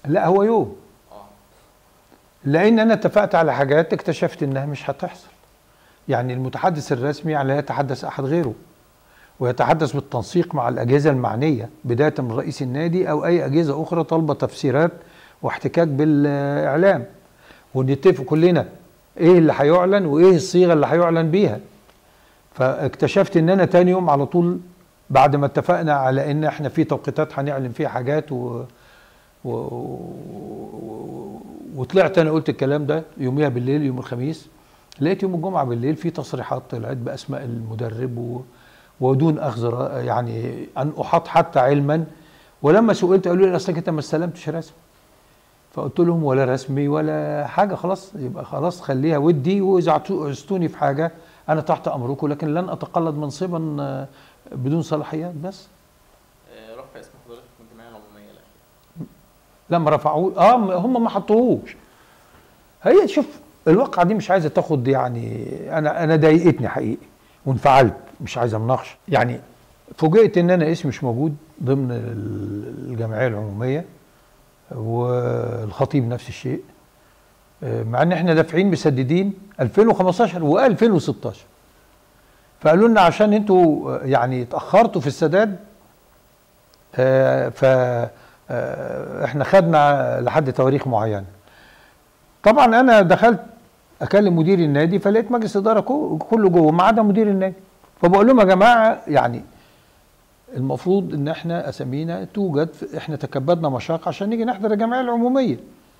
لا هو يوم اه لان انا اتفقت على حاجات اكتشفت انها مش هتحصل يعني المتحدث الرسمي لا يتحدث احد غيره ويتحدث بالتنسيق مع الاجهزه المعنيه بدايه من رئيس النادي او اي اجهزه اخرى طالبه تفسيرات واحتكاك بالاعلام ونتفق كلنا ايه اللي هيعلن وايه الصيغه اللي هيعلن بيها فاكتشفت ان انا تاني يوم على طول بعد ما اتفقنا على ان احنا في توقيتات هنعلن فيها حاجات و... و... و... وطلعت انا قلت الكلام ده يوميها بالليل يوم الخميس لقيت يوم الجمعه بالليل في تصريحات طلعت باسماء المدرب و... ودون اخذ رأ- يعني ان احاط حتى علما ولما سئلت قالوا لي اصلك انت ما استلمتش رسمي فقلت لهم ولا رسمي ولا حاجه خلاص يبقى خلاص خليها ودي واذا عطو- عزتوني في حاجه انا تحت امركم لكن لن اتقلد منصبا آه، بدون صلاحيات بس آه، رفع اسم حضرتك من الجمعيه العموميه الاخيره لما رفعوه اه م- هم ما حطوهوش هي شوف الواقعه دي مش عايزه تاخد يعني انا انا ضايقتني حقيقي وانفعلت مش عايز مناقشه يعني فوجئت ان انا اسمي مش موجود ضمن ال- الجمعيه العموميه والخطيب نفس الشيء آه، مع ان احنا دافعين مسددين 2015 و2016 فقالوا لنا عشان انتوا آه، يعني اتاخرتوا في السداد آه، ف آه، احنا خدنا لحد تواريخ معينه طبعا انا دخلت اكلم مدير النادي فلقيت مجلس اداره كو- كله جوه ما عدا مدير النادي فبقول لهم يا جماعه يعني المفروض ان احنا اسامينا توجد في- احنا تكبدنا مشاق عشان نيجي نحضر الجمعيه العموميه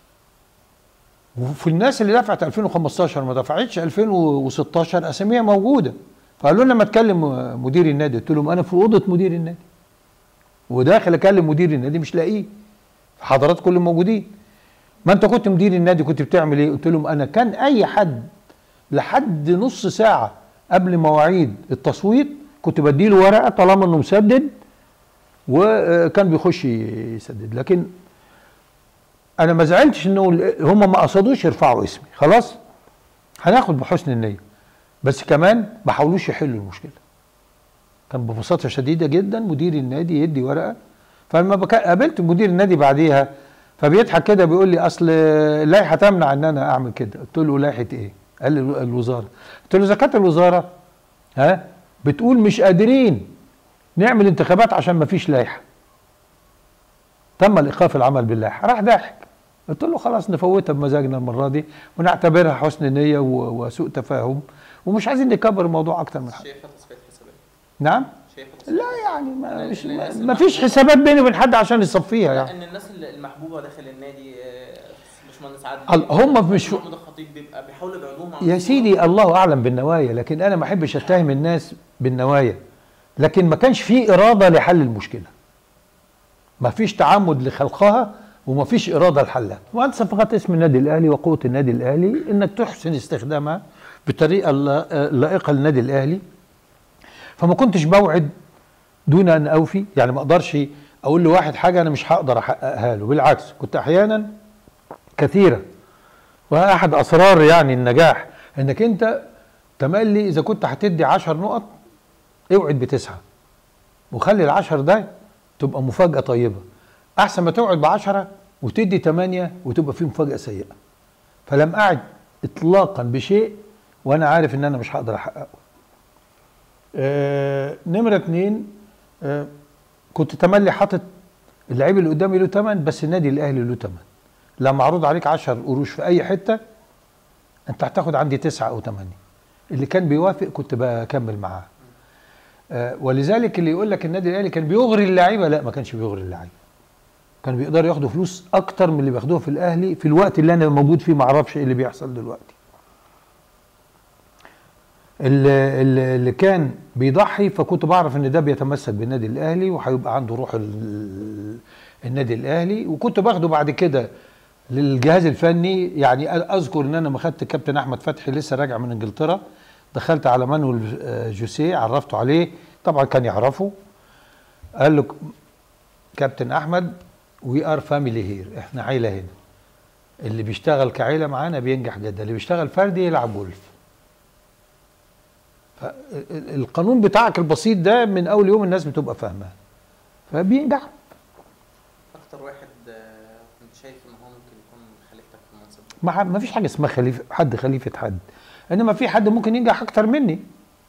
وفي الناس اللي دفعت 2015 ما دفعتش 2016 اساميها موجوده فقالوا لنا ما تكلم مدير النادي قلت لهم انا في اوضه مدير النادي وداخل اكلم مدير النادي مش لاقيه حضرات كلهم موجودين ما انت كنت مدير النادي كنت بتعمل ايه قلت لهم انا كان اي حد لحد نص ساعه قبل مواعيد التصويت كنت بديله ورقه طالما انه مسدد وكان بيخش يسدد لكن انا ما زعلتش انه ال- هم ما قصدوش يرفعوا اسمي خلاص هناخد بحسن النيه بس كمان ما حاولوش يحلوا المشكله كان ببساطه شديده جدا مدير النادي يدي ورقه فلما بك- قابلت مدير النادي بعديها فبيضحك كده بيقول لي اصل اللائحه تمنع ان انا اعمل كده قلت له لائحه ايه قال لي الو- الوزاره قلت له اذا كانت الوزاره ها بتقول مش قادرين نعمل انتخابات عشان ما فيش لائحه تم الايقاف العمل باللائحه راح ضاحك قلت له خلاص نفوتها بمزاجنا المره دي ونعتبرها حسن نيه و- وسوء تفاهم ومش عايزين نكبر الموضوع اكتر من حاجه شايفها تصفيه حسابات نعم شايفها تصفيه لا يعني ما, لا، مش لا، ما, الناس ما فيش المحبوبة. حسابات بيني وبين حد عشان يصفيها لا يعني ان الناس ال- المحبوبه داخل النادي آه، باشمهندس عادل ال- هم مش- محمود الخطيب بيبقى بيحاولوا يبعدوهم عن يا الصورة. سيدي الله اعلم بالنوايا لكن انا ما احبش اتهم الناس بالنوايا لكن ما كانش في اراده لحل المشكله ما فيش تعمد لخلقها وما فيش اراده لحلها وانت صفقات اسم النادي الاهلي وقوه النادي الاهلي انك تحسن استخدامها بالطريقه اللا- اللائقه للنادي الاهلي فما كنتش بوعد دون ان اوفي يعني ما اقدرش اقول لواحد حاجه انا مش هقدر احققها له بالعكس كنت احيانا كثيرا واحد اسرار يعني النجاح انك انت تملي اذا كنت هتدي عشر نقط اوعد بتسعه وخلي العشر ده تبقى مفاجاه طيبه احسن ما توعد بعشره وتدي ثمانيه وتبقى فيه مفاجاه سيئه فلم اعد اطلاقا بشيء وانا عارف ان انا مش هقدر احققه آه نمره اتنين آه كنت تملي حاطط اللعيب اللي قدامي له ثمن بس النادي الاهلي له ثمن لما معروض عليك 10 قروش في اي حته انت هتاخد عندي تسعة او ثمانية اللي كان بيوافق كنت بكمل معاه آه ولذلك اللي يقول لك النادي الاهلي كان بيغري اللعيبه لا ما كانش بيغري اللعيبه كانوا بيقدروا ياخدوا فلوس اكتر من اللي بياخدوها في الاهلي في الوقت اللي انا موجود فيه ما اعرفش ايه اللي بيحصل دلوقتي اللي, اللي اللي كان بيضحي فكنت بعرف ان ده بيتمسك بالنادي الاهلي وهيبقى عنده روح ال- النادي الاهلي وكنت باخده بعد كده للجهاز الفني يعني اذكر ان انا ما خدت كابتن احمد فتحي لسه راجع من انجلترا دخلت على مانويل آه، جوسيه عرفته عليه طبعا كان يعرفه قال له كابتن احمد وي ار فاميلي هير احنا عيله هنا اللي بيشتغل كعيله معانا بينجح جدا اللي بيشتغل فردي يلعب جولف فالقانون بتاعك البسيط ده من اول يوم الناس بتبقى فاهماه فبينجح اكتر واحد آه، كنت شايف ما ما فيش حاجه اسمها خليفه حد خليفه حد انما في حد ممكن ينجح اكتر مني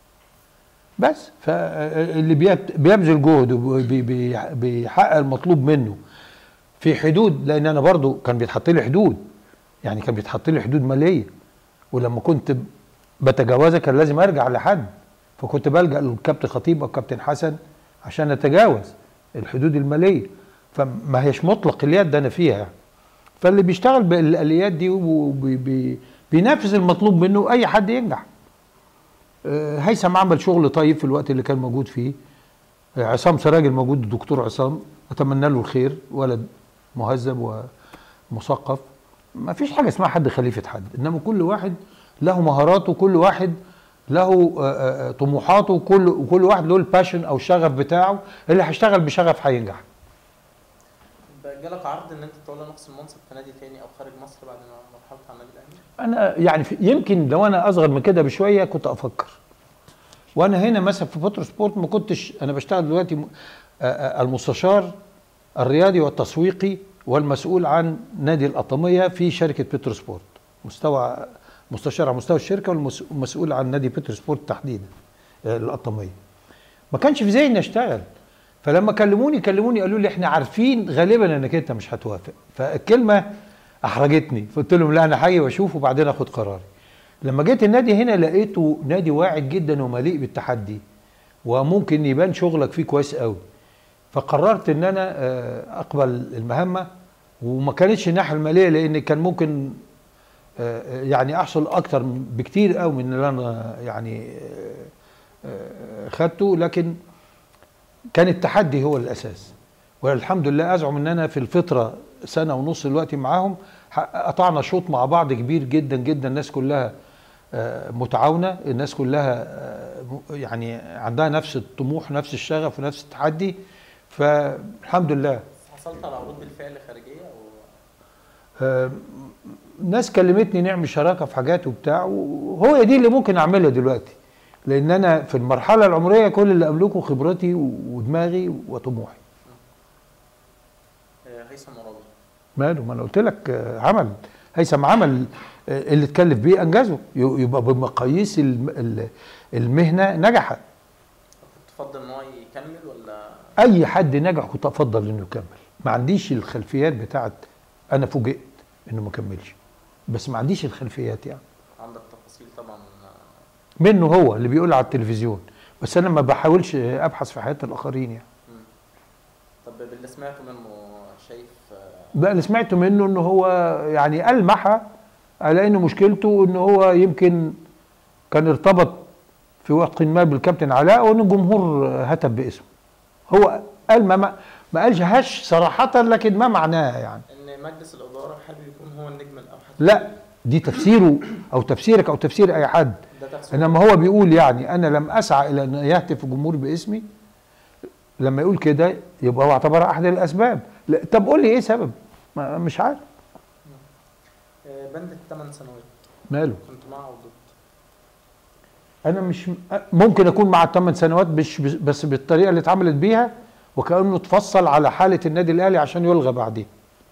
بس فاللي بيت- بيبذل جهد وبيحقق المطلوب منه في حدود لان انا برضو كان بيتحط لي حدود يعني كان بيتحط لي حدود ماليه ولما كنت بتجاوزها كان لازم ارجع لحد فكنت بلجا للكابتن خطيب او كابتن حسن عشان اتجاوز الحدود الماليه فما هيش مطلق اليد انا فيها يعني. فاللي بيشتغل بالاليات دي وبينافس المطلوب منه اي حد ينجح آه، هيثم عمل شغل طيب في الوقت اللي كان موجود فيه آه، عصام سراج الموجود الدكتور عصام اتمنى له الخير ولد مهذب ومثقف ما فيش حاجه اسمها حد خليفه حد انما كل واحد له مهاراته كل واحد له آه، آه، طموحاته كل وكل واحد له الباشن او الشغف بتاعه اللي هيشتغل بشغف هينجح بقى جالك عرض ان انت تولى نفس المنصب في نادي تاني او خارج مصر بعد ما مرحله على النادي الاهلي انا يعني في يمكن لو انا اصغر من كده بشويه كنت افكر وانا هنا مثلا في بوتر سبورت ما كنتش انا بشتغل دلوقتي م- آه، آه، المستشار الرياضي والتسويقي والمسؤول عن نادي الأطمية في شركة بترو سبورت مستوى مستشار على مستوى الشركة والمسؤول عن نادي بترو سبورت تحديدا آه، الأطمية ما كانش في ذهني اشتغل فلما كلموني كلموني قالوا لي احنا عارفين غالبا انك انت مش هتوافق فالكلمه احرجتني فقلت لهم لا انا هاجي واشوف وبعدين اخد قراري لما جيت النادي هنا لقيته نادي واعد جدا ومليء بالتحدي وممكن يبان شغلك فيه كويس قوي فقررت ان انا آه، اقبل المهمه وما كانتش الناحيه الماليه لان كان ممكن آه، يعني احصل اكتر بكتير قوي من اللي انا يعني آه، آه، خدته لكن كان التحدي هو الاساس والحمد لله ازعم ان انا في الفتره سنه ونص دلوقتي معاهم ح- قطعنا شوط مع بعض كبير جدا جدا الناس كلها آه، متعاونه الناس كلها آه، م- يعني عندها نفس الطموح نفس الشغف ونفس التحدي فالحمد لله حصلت على عروض بالفعل خارجيه او آه، ناس كلمتني نعمل شراكه في حاجات وبتاع وهو دي اللي ممكن اعملها دلوقتي لان انا في المرحله العمريه كل اللي املكه خبرتي ودماغي وطموحي آه، هيثم عرابي ماله ما انا قلت لك آه، عمل هيثم عمل آه، اللي اتكلف بيه انجزه ي- يبقى بمقاييس الم- ال- المهنه نجح كنت تفضل ان هو يكمل ولا اي حد نجح كنت افضل انه يكمل ما عنديش الخلفيات بتاعت انا فوجئت انه ما كملش بس ما عنديش الخلفيات يعني عندك تفاصيل طبعا آه، منه هو اللي بيقول على التلفزيون بس انا ما بحاولش ابحث في حياه الاخرين يعني مم. طب باللي سمعته منه شايف آه، بقى اللي سمعته منه ان هو يعني المح على ان مشكلته ان هو يمكن كان ارتبط في وقت ما بالكابتن علاء وان الجمهور هتف باسمه هو قال ما ما ما قالش هش صراحه لكن ما معناها يعني ان مجلس الاداره حابب يكون هو النجم الاوحد لا دي تفسيره او تفسيرك او تفسير اي حد ده تفسير انما هو بيقول يعني انا لم اسعى الى ان يهتف الجمهور باسمي لما يقول كده يبقى هو اعتبرها احد الاسباب لا طب قول لي ايه سبب ما مش عارف آه، بند الثمان سنوات ماله كنت مع او ضد انا مش ممكن اكون مع الثمان سنوات مش بس بالطريقه اللي اتعملت بيها وكانه اتفصل على حاله النادي الاهلي عشان يلغى بعدين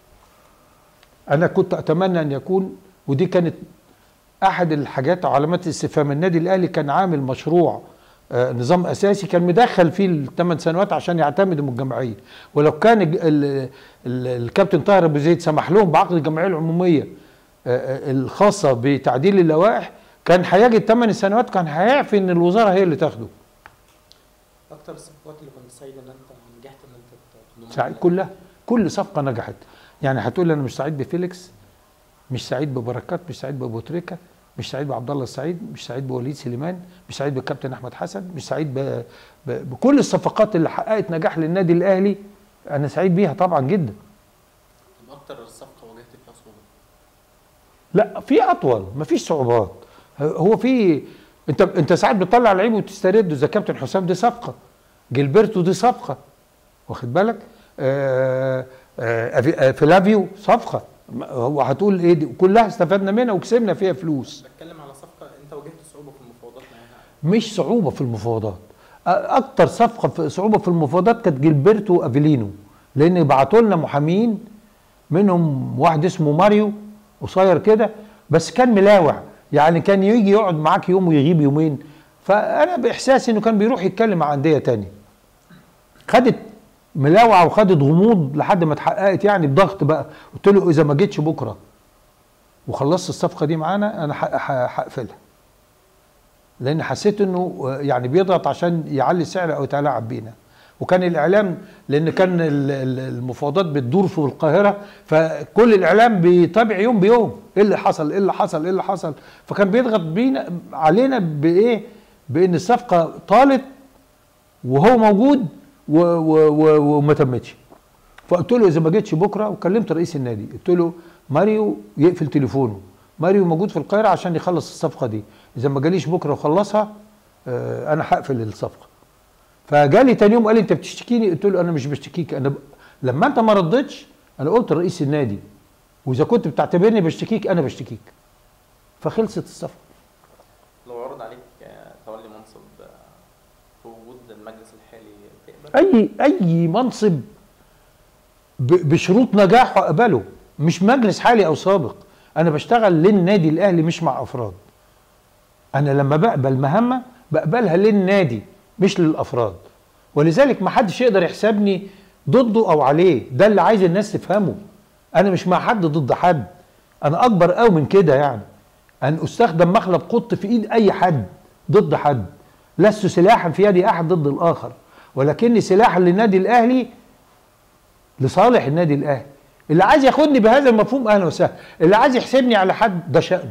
انا كنت اتمنى ان يكون ودي كانت احد الحاجات علامات الاستفهام النادي الاهلي كان عامل مشروع آه، نظام اساسي كان مدخل فيه الثمان سنوات عشان يعتمدوا من الجمعيه ولو كان الج- ال- ال- الكابتن طاهر ابو زيد سمح لهم بعقد الجمعيه العموميه آه، آه، الخاصه بتعديل اللوائح كان هيجي ثمان سنوات كان هيعفي ان الوزاره هي اللي تاخده اكتر الصفقات اللي كنت سعيد ان انت نجحت ان انت تضمها سعيد كلها كل صفقه نجحت يعني هتقول لي انا مش سعيد بفيليكس مش سعيد ببركات مش سعيد بابو تريكه مش سعيد بعبد الله السعيد مش سعيد بوليد سليمان مش سعيد بالكابتن احمد حسن مش سعيد ب... ب... بكل الصفقات اللي حققت نجاح للنادي الاهلي انا سعيد بيها طبعا جدا طب اكتر الصفقه واجهت فيها صعوبه لا في اطول مفيش صعوبات هو في انت انت ساعات بتطلع لعيب وتسترده زي كابتن حسام دي صفقه جilberto دي صفقه واخد بالك آه آه أفي- آه، فلافيو صفقه ما- هو هتقول ايه دي كلها استفدنا منها وكسبنا فيها فلوس بتكلم على صفقه انت واجهت صعوبه في المفاوضات معاها مش صعوبه في المفاوضات أ- اكتر صفقه في صعوبه في المفاوضات كانت جilberto وافيلينو لان بعتوا لنا محامين منهم واحد اسمه ماريو قصير كده بس كان ملاوع يعني كان يجي يقعد معاك يوم ويغيب يومين فانا باحساسي انه كان بيروح يتكلم مع انديه تانية خدت ملاوعه وخدت غموض لحد ما اتحققت يعني بضغط بقى قلت له اذا ما جيتش بكره وخلصت الصفقه دي معانا انا ح- ح- هقفلها لان حسيت انه يعني بيضغط عشان يعلي السعر او يتلاعب بينا وكان الاعلام لان كان ال- ال- المفاوضات بتدور في القاهره فكل الاعلام بيتابع يوم بيوم ايه اللي حصل ايه اللي حصل ايه اللي حصل فكان بيضغط بينا علينا بايه بان الصفقه طالت وهو موجود و و و وما تمتش فقلت له اذا ما جيتش بكره وكلمت رئيس النادي قلت له ماريو يقفل تليفونه ماريو موجود في القاهره عشان يخلص الصفقه دي اذا ما جاليش بكره وخلصها آه، انا هقفل الصفقه فجالي تاني يوم قال لي انت بتشتكيني قلت له انا مش بشتكيك انا ب... لما انت ما ردتش انا قلت لرئيس النادي واذا كنت بتعتبرني بشتكيك انا بشتكيك فخلصت الصفقه لو عرض عليك آه، تولي منصب آه، في وجود المجلس الحالي تقبل؟ اي اي منصب ب- بشروط نجاحه اقبله مش مجلس حالي او سابق انا بشتغل للنادي الاهلي مش مع افراد انا لما بقبل مهمه بقبلها للنادي مش للافراد ولذلك ما حدش يقدر يحسبني ضده او عليه ده اللي عايز الناس تفهمه انا مش مع حد ضد حد انا اكبر قوي من كده يعني ان استخدم مخلب قط في ايد اي حد ضد حد لست سلاحا في يد احد ضد الاخر ولكني سلاحا للنادي الاهلي لصالح النادي الاهلي اللي عايز ياخدني بهذا المفهوم اهلا وسهلا اللي عايز يحسبني على حد ده شانه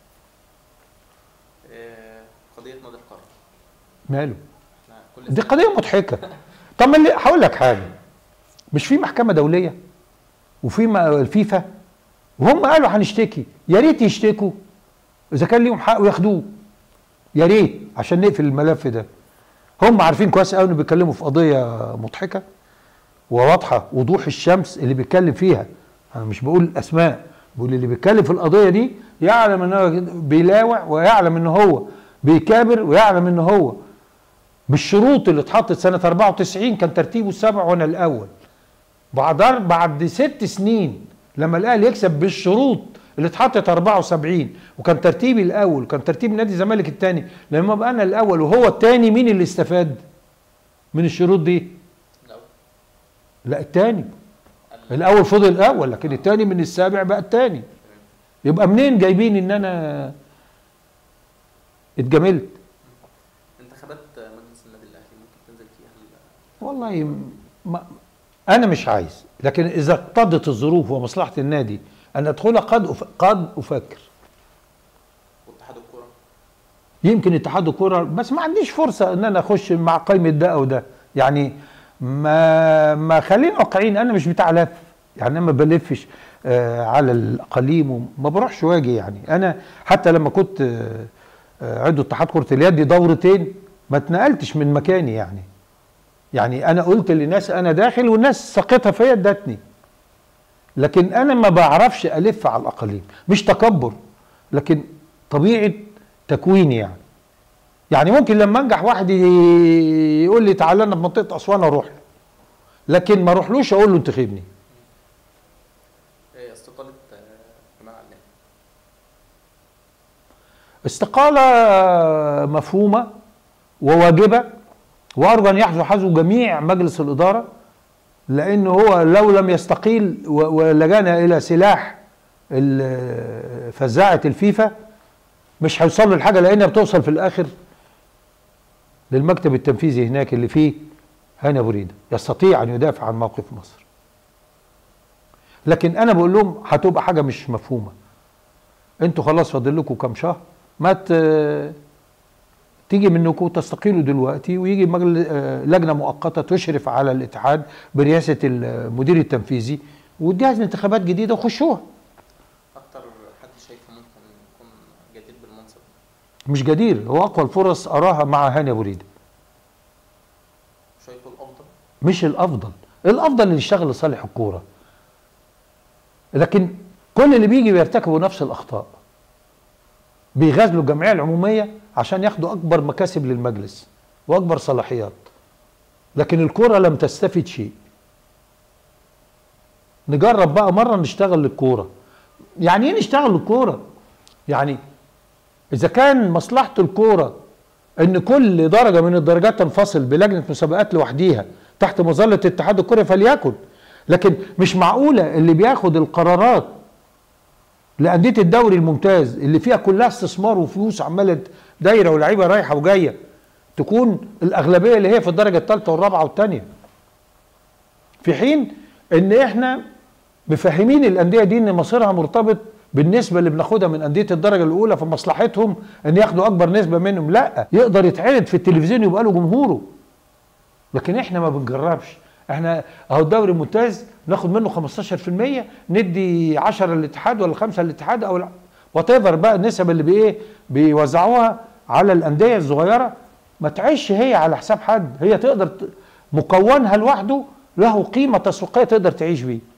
آه، قضيه نادي القرن ماله احنا كل دي سنة- قضيه مضحكه طب ما اللي هقول لك حاجه مش في محكمه دوليه وفي م- الفيفا وهم قالوا هنشتكي يا ريت يشتكوا اذا كان ليهم حق وياخدوه يا ريت عشان نقفل الملف ده هم عارفين كويس قوي انه بيتكلموا في قضيه مضحكه وواضحه وضوح الشمس اللي بيتكلم فيها انا مش بقول اسماء بقول اللي بيتكلم في القضيه دي يعلم ان هو بيلاوع ويعلم ان هو بيكابر ويعلم ان هو بالشروط اللي اتحطت سنه 94 كان ترتيبه السابع وانا الاول بعد بعد ست سنين لما الاهلي يكسب بالشروط اللي اتحطت 74 وكان ترتيبي الاول وكان ترتيب نادي الزمالك الثاني لما بقى انا الاول وهو الثاني مين اللي استفاد من الشروط دي؟ لو لا الثاني ال- الاول فضل الاول لكن الثاني من السابع بقى الثاني يبقى منين جايبين ان انا اتجملت انتخابات مجلس النادي الاهلي ممكن تنزل فيها ال- والله م- ما انا مش عايز لكن اذا اقتضت الظروف ومصلحه النادي ان ادخلها قد أف... قد افكر واتحاد الكوره يمكن اتحاد الكوره بس ما عنديش فرصه ان انا اخش مع قائمه ده او ده يعني ما ما خلينا واقعيين انا مش بتاع لف يعني انا ما بلفش آه على الاقاليم وما بروحش واجي يعني انا حتى لما كنت آه آه، عضو اتحاد كره اليد دورتين ما اتنقلتش من مكاني يعني يعني انا قلت للناس انا داخل والناس ثقتها فيا ادتني لكن انا ما بعرفش الف على الاقاليم مش تكبر لكن طبيعه تكويني يعني يعني ممكن لما انجح واحد ي- يقول لي تعالى انا في منطقه اسوان اروح له لكن ما اروحلوش اقول له انتخبني آه، استقاله آه، جمال علام استقاله مفهومه وواجبه وارجو ان يحظو حظو جميع مجلس الاداره لانه هو لو لم يستقيل و- ولجانا الى سلاح ال- فزاعه الفيفا مش هيوصل له الحاجه لانها بتوصل في الاخر للمكتب التنفيذي هناك اللي فيه هاني ابو ريده يستطيع ان يدافع عن موقف مصر لكن انا بقول لهم هتبقى حاجه مش مفهومه انتوا خلاص فاضل لكم كام شهر ما ت- تيجي منكم تستقيلوا دلوقتي ويجي مجل... آه، لجنه مؤقته تشرف على الاتحاد برئاسه المدير التنفيذي وتجهز انتخابات جديده وخشوها اكتر حد شايفه ممكن يكون جديد بالمنصب مش جدير هو اقوى الفرص اراها مع هاني ابو ريده شايفه الافضل مش الافضل الافضل اللي يشتغل لصالح الكوره لكن كل اللي بيجي بيرتكبوا نفس الاخطاء بيغازلوا الجمعيه العموميه عشان ياخدوا اكبر مكاسب للمجلس واكبر صلاحيات لكن الكوره لم تستفد شيء نجرب بقى مره نشتغل للكوره يعني ايه نشتغل الكوره يعني اذا كان مصلحه الكوره ان كل درجه من الدرجات تنفصل بلجنه مسابقات لوحديها تحت مظله اتحاد الكره فليكن لكن مش معقوله اللي بياخد القرارات لانديه الدوري الممتاز اللي فيها كلها استثمار وفلوس عماله دايره ولاعيبه رايحه وجايه تكون الاغلبيه اللي هي في الدرجه الثالثه والرابعه والثانيه في حين ان احنا مفهمين الانديه دي ان مصيرها مرتبط بالنسبه اللي بناخدها من انديه الدرجه الاولى فمصلحتهم ان ياخدوا اكبر نسبه منهم لا يقدر يتعرض في التلفزيون يبقى له جمهوره لكن احنا ما بنجربش احنا اهو الدوري الممتاز ناخد منه 15% ندي 10 للاتحاد ولا 5 للاتحاد او وات ايفر بقى النسب اللي بايه بيوزعوها على الانديه الصغيره ما تعيش هي على حساب حد هي تقدر ت- مكونها لوحده له قيمه تسويقيه تقدر تعيش بيه